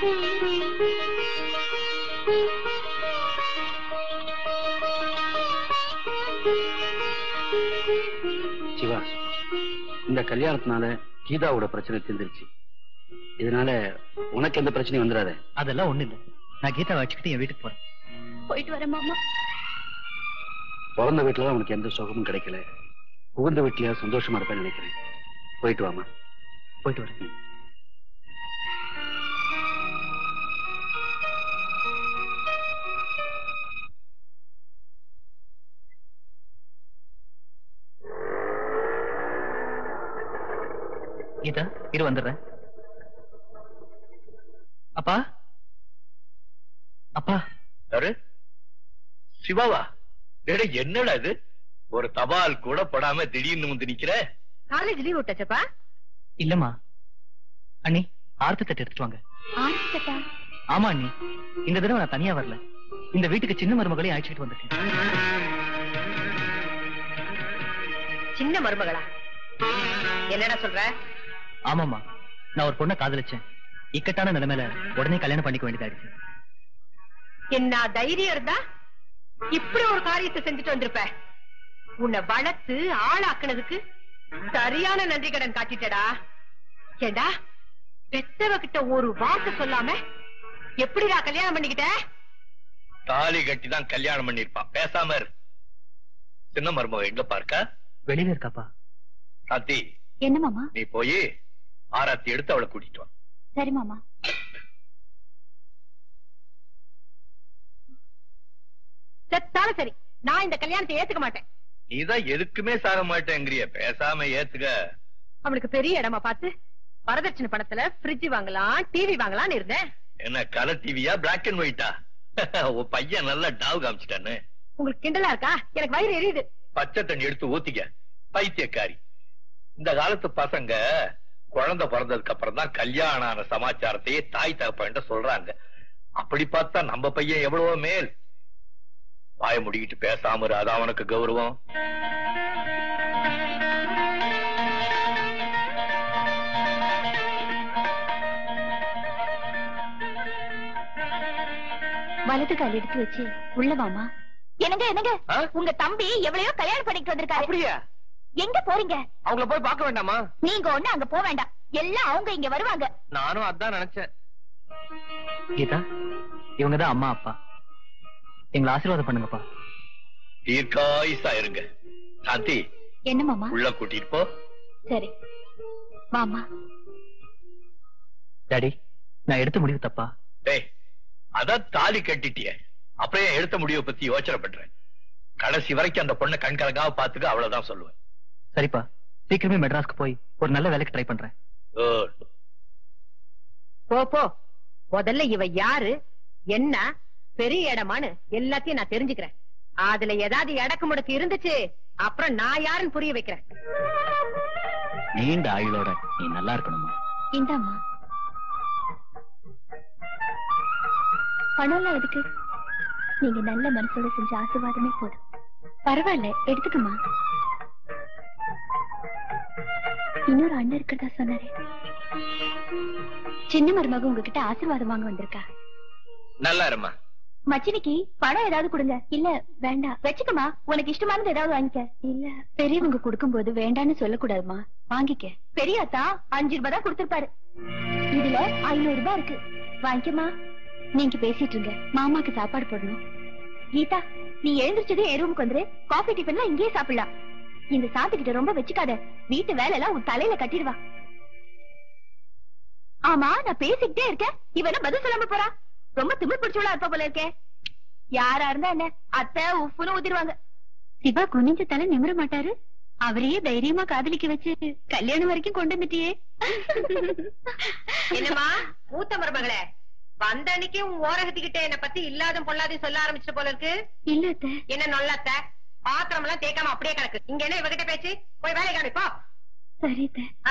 சிவா இந்த கல்யாணத்தினால கீதாவோட பிரச்சனை தீர்ந்துருச்சு இதனால உனக்கு எந்த பிரச்சனையும் வந்துடாத அதெல்லாம் ஒண்ணு இல்ல நான் கீதா வச்சுக்கிட்டு என் வீட்டுக்கு போறேன் போயிட்டு வரேன் மாமா பிறந்த வீட்டுல உனக்கு எந்த சுகமும் கிடைக்கல புகுந்த வீட்லயா சந்தோஷமா இருப்பேன்னு நினைக்கிறேன் போயிட்டு வாமா போயிட்டு வரேன் கீதா இரு வந்துடுறேன் அப்பா அப்பா யாரு சிவாவா டேடே என்னடா இது ஒரு தபால் கூட படாம திடீர்னு வந்து நிக்கிற காலேஜ் லீவ் விட்டாச்சப்பா இல்லம்மா அண்ணி ஆர்த்தி தட்டு எடுத்துட்டு வாங்க ஆரம்பிச்சட்டா ஆமா அண்ணி இந்த தடவை நான் தனியா வரல இந்த வீட்டுக்கு சின்ன மருமகளையும் அழைச்சிட்டு வந்திருக்கேன் சின்ன மருமகளா என்னடா சொல்ற ஆமாமா நான் ஒரு பொண்ணை காதலிச்சேன் இக்கட்டான நிலைமையில உடனே கல்யாணம் பண்ணிக்க வேண்டியதாயிடுச்சு என்ன தைரியம் இருந்தா இப்படி ஒரு காரியத்தை செஞ்சுட்டு வந்திருப்ப உன்னை வளர்த்து ஆளாக்குனதுக்கு சரியான நன்றி கடன் காட்டிட்டடா ஏண்டா பெத்தவ கிட்ட ஒரு வார்த்தை சொல்லாம எப்படிடா கல்யாணம் பண்ணிக்கிட்ட தாலி கட்டி தான் கல்யாணம் பண்ணிருப்பான் பேசாம இரு சின்ன மருமக எங்க பார்க்க வெளியில இருக்காப்பா சாத்தி என்ன மாமா நீ போய் ஆராத்தி எடுத்து அவளை கூட்டிட்டு வா சரி மாமா செத்தாலும் சரி நான் இந்த கல்யாணத்தை ஏத்துக்க மாட்டேன் நீதான் எதுக்குமே சாக மாட்டேங்கிறிய பேசாம ஏத்துக்க அவளுக்கு பெரிய இடமா பார்த்து வரதட்சணை பணத்துல ஃப்ரிட்ஜ் வாங்கலாம் டிவி வாங்கலாம்னு இருந்தேன் என்ன கலர் டிவியா பிளாக் அண்ட் ஒயிட்டா உன் பையன் நல்லா டாவ் காமிச்சிட்டான்னு உங்களுக்கு கிண்டலா இருக்கா எனக்கு வயிறு எரியுது பச்சை தண்ணி எடுத்து ஊத்திக்க பைத்தியக்காரி இந்த காலத்து பசங்க குழந்தை பிறந்ததுக்கு அப்புறம் தான் கல்யாணம் ஆன சமாச்சாரத்தையே தாய் தகப்பன்ட்ட சொல்றாங்க அப்படி பார்த்தா நம்ம பையன் எவ்வளவோ மேல் வாய முடிக்கிட்டு பேசாம இரு அதான் அவனுக்கு கௌரவம் வலது கால் எடுத்து வச்சு உள்ள வாமா என்னங்க என்னங்க ஆ? உங்க தம்பி எவ்வளையோ கல்யாணம் பண்ணிட்டு வந்திருக்காரு அப்படியா எங்க போறீங்க அவங்கள போய் பார்க்க வேண்டாமா நீங்க ஒண்ணு அங்க போக வேண்டாம் எல்லாம் அவங்க இங்க வருவாங்க நானும் அதான் நினைச்சேன் கீதா இவங்கதான் அம்மா அப்பா எங்களை ஆசீர்வாதம் பண்ணுங்கப்பா தீர்க்காயுசா இருங்க சாந்தி என்ன மாமா உள்ள கூட்டிட்டு போ சரி மாமா டாடி நான் எடுத்த முடிவு தப்பா டேய் அதான் தாலி கட்டிட்டிய அப்புறம் ஏன் எடுத்த முடிவை பத்தி யோசனை பண்றேன் கடைசி வரைக்கும் அந்த பொண்ணை கண்கலங்காம பாத்துக்க அவ்வளவுதான் சொல்லுவேன் சரிப்பா சீக்கிரமே மெட்ராஸ்க்கு போய் ஒரு நல்ல வேலைக்கு ட்ரை பண்றேன் Good. போ போ முதல்ல இவ யாரு என்ன பெரிய இடமான்னு எல்லாத்தையும் நான் தெரிஞ்சுக்கிறேன் அதுல ஏதாவது இடக்கு முடக்கு இருந்துச்சு அப்புறம் நான் யாருன்னு புரிய வைக்கிறேன் நீண்ட ஆயுளோட நீ நல்லா இருக்கணுமா இந்தாம்மா பணம்லாம் எதுக்கு நீங்க நல்ல மனசோட செஞ்ச ஆசீர்வாதமே போதும் பரவாயில்ல எடுத்துக்கமா இன்னொரு அண்ணன் இருக்கிறதா சொன்னாரு சின்ன மருமக உங்ககிட்ட ஆசீர்வாதம் வாங்க வந்திருக்கா நல்லா இருமா மச்சினிக்கு பணம் ஏதாவது கொடுங்க இல்ல வேண்டாம் வச்சுக்கமா உனக்கு இஷ்டமானது ஏதாவது வாங்கிக்க இல்ல பெரியவங்க கொடுக்கும்போது வேண்டான்னு சொல்லக்கூடாதுமா வாங்கிக்க பெரியாத்தா அஞ்சு ரூபாய் தான் கொடுத்திருப்பாரு இதுல ஐநூறு ரூபாய் இருக்கு வாங்கிக்கமா நீங்க பேசிட்டு இருங்க மாமாக்கு சாப்பாடு போடணும் கீதா நீ எழுந்திருச்சதே என் ரூமுக்கு வந்துரு காஃபி டிஃபன்லாம் இங்கேயே சாப்பிடலாம் இந்த சாத்துக்கிட்ட ரொம்ப வச்சுக்காத வீட்டு வேலை எல்லாம் உன் தலையில கட்டிடுவா ஆமா நான் பேசிக்கிட்டே இருக்கேன் இவன பதில் சொல்லாம போறா ரொம்ப திமிர் பிடிச்சவளா இருப்பா போல இருக்கே யாரா இருந்தா என்ன அத்தை உப்புன்னு ஊத்திடுவாங்க சிவா குனிஞ்ச தலை நிமிர மாட்டாரு அவரையே தைரியமா காதலிக்க வச்சு கல்யாணம் வரைக்கும் கொண்டு வந்துட்டியே என்னமா மூத்த மருமகளே வந்த அன்னைக்கு உன் ஓரகத்திக்கிட்ட என்ன பத்தி இல்லாத பொல்லாதையும் சொல்ல ஆரம்பிச்சிட்ட போல இருக்கு இல்ல என்ன நொல்லாத்த பாத்திரம் எல்லாம் தேய்க்காம அப்படியே கிடக்கு இங்க என்ன இவகிட்ட பேச்சு போய் வேலை காமி போ சரி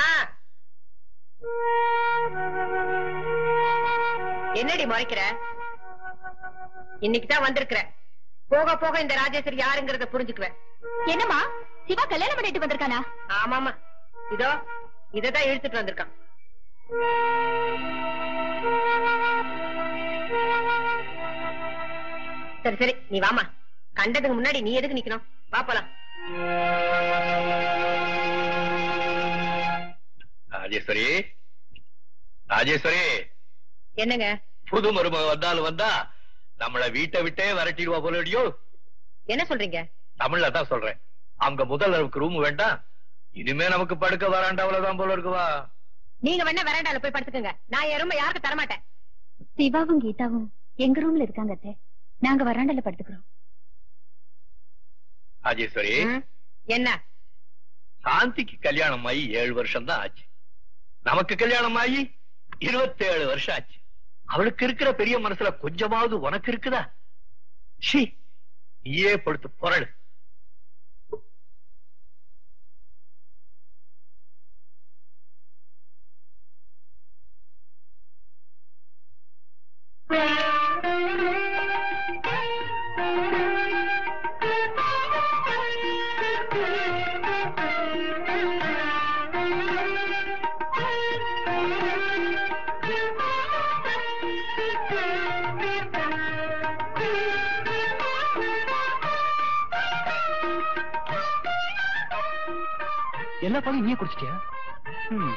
என்னடி முறைக்கிற இன்னைக்கு தான் வந்திருக்கிற போக போக இந்த ராஜேஸ்வரி யாருங்கறத புரிஞ்சுக்குவேன் என்னமா சிவா கல்யாணம் பண்ணிட்டு வந்திருக்கானா ஆமாமா இதோ இததான் இழுத்துட்டு வந்திருக்கான் சரி சரி நீ வாமா கண்டதுக்கு முன்னாடி நீ எதுக்கு நிக்கணும் வா போலாம் ராஜேஸ்வரி ராஜேஸ்வரி என்னங்க புது மருமக வந்தாலும் வந்தா நம்மள வீட்டை விட்டே விரட்டிடுவா போலடியோ என்ன சொல்றீங்க தமிழ்ல தான் சொல்றேன் அங்க முதல் அளவுக்கு ரூம் வேண்டாம் இனிமே நமக்கு படுக்க வராண்டாவிலதான் போல இருக்குவா நீங்க வேணா வெராண்டால போய் படுத்துக்கங்க நான் என் ரூம யாருக்கு தரமாட்டேன் சிவாவும் கீதாவும் எங்க ரூம்ல இருக்காங்க அத்தை நாங்க வராண்டல படுத்துக்கிறோம் ராஜேஸ்வரி ம்? என்ன சாந்திக்கு கல்யாணம் ஆகி ஏழு வருஷம் தான் ஆச்சு நமக்கு கல்யாணம் ஆகி இருபத்தேழு வருஷம் ஆச்சு அவளுக்கு இருக்கிற பெரிய மனசுல கொஞ்சமாவது உனக்கு இருக்குதா ஷீ நீயே படுத்து பொருள் எல்லா பாலையும் நீயே குடிச்சிட்டியா ம்.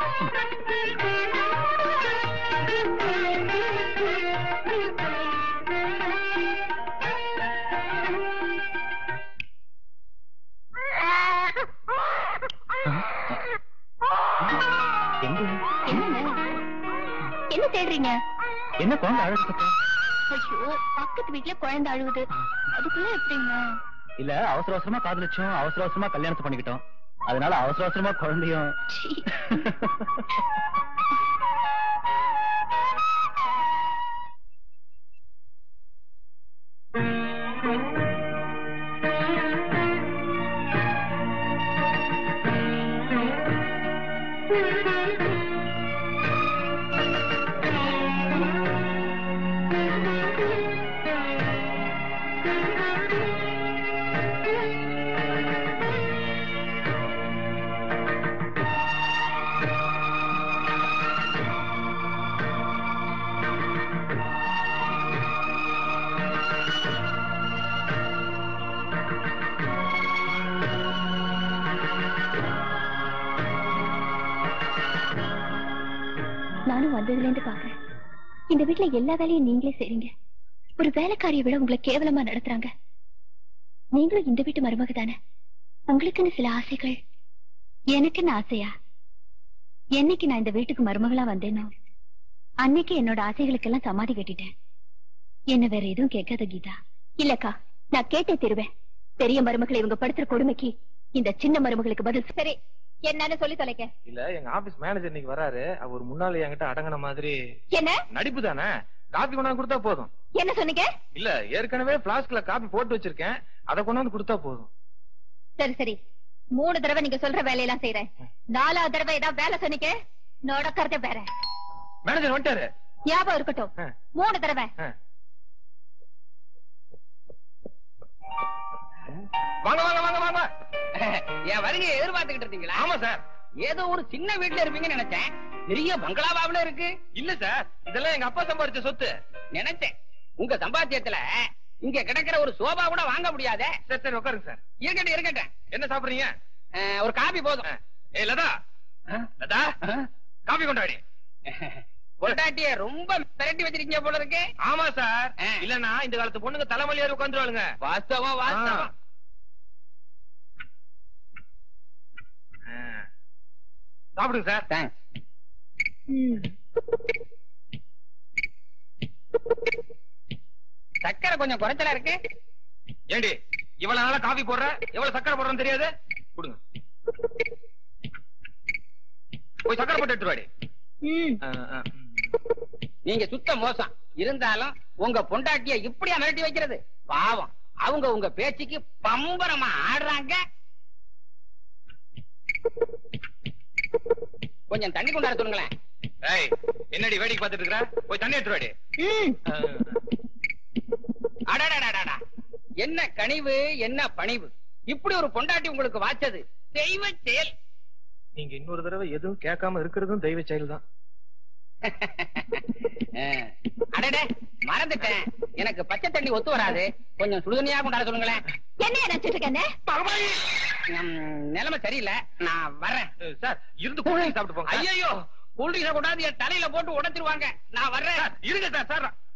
எங்க என்னங்க என்ன தேடுறீங்க என்ன குழந்தை அழகு சத்தம் ஐயோ பக்கத்து வீட்டுல குழந்தை அழுகுது அதுக்குள்ள எப்படிங்க இல்ல அவசர அவசரமா காதலிச்சோம் அவசர அவசரமா கல்யாணத்தை பண்ணிக்கிட்டோம் அதனால அவசர அவசரமா குழந்தையும் சீ. நானும் வந்ததுல இருந்து பாக்குறேன் இந்த வீட்ல எல்லா வேலையும் நீங்களே செய்றீங்க ஒரு வேலைக்காரியை விட உங்களை கேவலமா நடத்துறாங்க நீங்களும் இந்த வீட்டு மருமக தானே உங்களுக்குன்னு சில ஆசைகள் எனக்குன்னு ஆசையா என்னைக்கு நான் இந்த வீட்டுக்கு மருமகளா வந்தேனோ அன்னைக்கு என்னோட ஆசைகளுக்கெல்லாம் சமாதி கட்டிட்டேன் என்ன வேற எதுவும் கேட்காத கீதா இல்லக்கா நான் கேட்டே தருவேன் பெரிய மருமகளை இவங்க படுத்துற கொடுமைக்கு இந்த சின்ன மருமகளுக்கு பதில் சரி என்னன்னு சொல்லி தொலைக்க இல்ல எங்க ஆபீஸ் மேனேஜர் இன்னைக்கு வராரு அவர் முன்னால என்கிட்ட அடங்கின மாதிரி என்ன நடிப்பு தானே காபி கொண்டாந்து கொடுத்தா போதும் என்ன சொன்னீங்க இல்ல ஏற்கனவே பிளாஸ்க்ல காபி போட்டு வச்சிருக்கேன் அதை கொண்டாந்து கொடுத்தா போதும் சரி சரி மூணு தடவை நீங்க சொல்ற வேலையெல்லாம் செய்யறேன் நாலாவது தடவை ஏதாவது வேலை சொன்னீங்க நடக்கிறத வேற மேனேஜர் வந்துட்டாரு ஞாபகம் இருக்கட்டும் ஆ. மூணு தடவை ஆ. வாங்க வாங்க வாங்க வாங்க என் வருகையை எதிர்பார்த்துக்கிட்டு இருந்தீங்களா ஆமா சார் ஏதோ ஒரு சின்ன வீட்டுல இருப்பீங்கன்னு நினைச்சேன் பெரிய பங்களாவாவில இருக்கு இல்ல சார் இதெல்லாம் எங்க அப்பா சம்பாதிச்ச சொத்து நினைச்சேன் உங்க சம்பாத்தியத்துல இங்க கிடைக்கிற ஒரு சோபா கூட வாங்க முடியாதே சரி சரி உட்காருங்க சார் இருக்கட்டும் இருக்கட்டும் என்ன சாப்பிடுறீங்க அஹ், ஒரு காபி போதும் ஏ லதா லதா காபி கொண்டாடி பொண்டாட்டிய ரொம்ப திரட்டி வச்சிருக்கீங்க போல இருக்கு ஆமா சார் ஆ. இல்லன்னா இந்த காலத்து பொண்ணுங்க தலைமலையாரு உட்காந்துருவாளுங்க வாஸ்தவம் வாஸ்தவம் சாப்பிடுங்க சார் Thanks. சக்கரை கொஞ்சம் குறைச்சலா இருக்கு ஏண்டி இவ்வளவு நாளா காபி போடுற எவ்வளவு சக்கரை போடுறன்னு தெரியாது கொடுங்க போய் சக்கரை போட்டு எடுத்துட்டு வாடி ஆ, ஆ, ம். நீங்க சுத்த மோசம் இருந்தாலும் உங்க பொண்டாட்டிய இப்படியா மிரட்டி வைக்கிறது பாவம் அவங்க உங்க பேச்சுக்கு பம்பரமா ஆடுறாங்க கொஞ்சம் தண்ணி கொண்டாட சொல்லுங்களேன் ஏய் என்னடி வேடிக்கை பார்த்துட்டு இருக்கிற போய் தண்ணி எடுத்துட்டு வாடி ஆ, அடடடடடா என்ன கனிவு என்ன பணிவு இப்படி ஒரு பொண்டாட்டி உங்களுக்கு வாச்சது தெய்வ செயல் நீங்க இன்னொரு தடவை எதுவும் கேட்காம இருக்கிறதும் தெய்வ செயல் தான் அஹ், அடடே மறந்துட்டேன் எனக்கு பச்சை தண்ணி ஒத்து வராது கொஞ்சம் சுடுதண்ணியா கொண்டாட சொல்லுங்களேன் என்ன நினைச்சிட்டு இருக்கேன்னு உம், நிலைமை சரியில்லை நான் வர்றேன் சார் இருந்து கூலிங் சாப்பிட்டு போங்க ஐயோ கூல்ட்ரிங்ஸ கொண்டாந்து என் தலையில போட்டு உடைச்சிருவாங்க நான் வர்றேன் சார், இருங்க சார் சார்